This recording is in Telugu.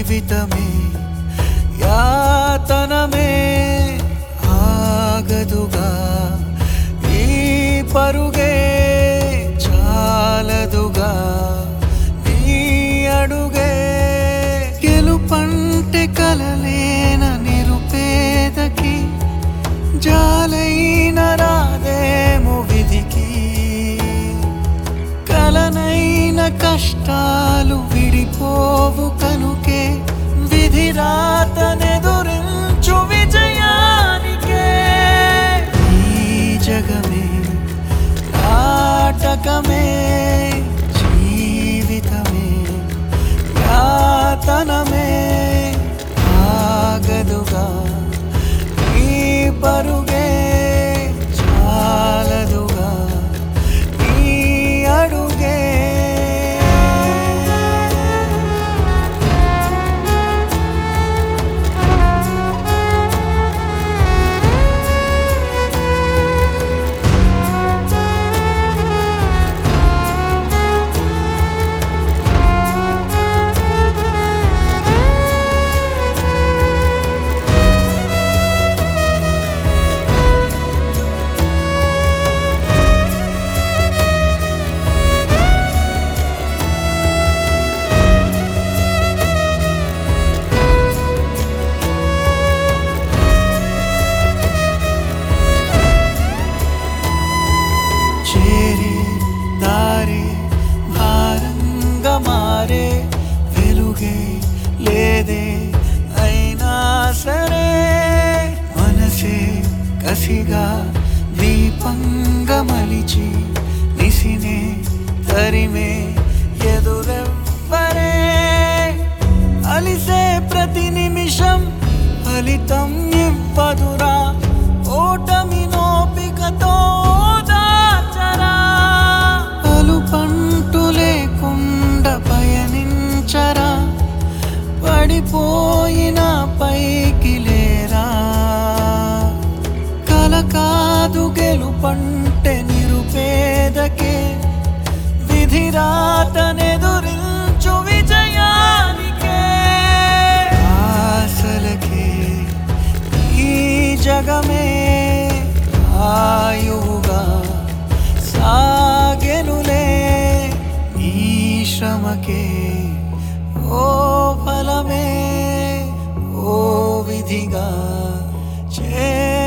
జీవితమే యాతనమే ఆగదుగా ఈ పరుగే చాలదుగా నీ అడుగే గెలుపంటే కలలేన నిరుపేదకి జాలైన రాదేమో విధికి కలనైన కష్టాలు విడిపోవు కనుకే విధి రాతనెదురించు విజయానికే ఈ జగమే నాటకమే జీవితమే యాతనమే ఆగదుగా ఈ పరుగే చాలదుగా ఈ అడుగే చేరే దారే భారంగా మారే వెలుగే లేదే అయినా సరే మనసే కసిగా దీపంగా మలిచి నిసినే తరిమే ఎదురెవ్వరే అలిసే ప్రతి నిమిషం ఫలితం ఇవ్వదురా ఓటమి నోపికతో దాచరా అలుపంటు లేకుండా పయనించరా పడిపోయిన పైకి లేరా కల కాదు గెలుపంటే నిరుపేదకే విధి రాతనెదురించు విజయానికే ఆశలకే ఈ జగమే ఆయువుగా సాగెనులే నీ శ్రమకే ఓ ఫలమే ఓ విధిగా చే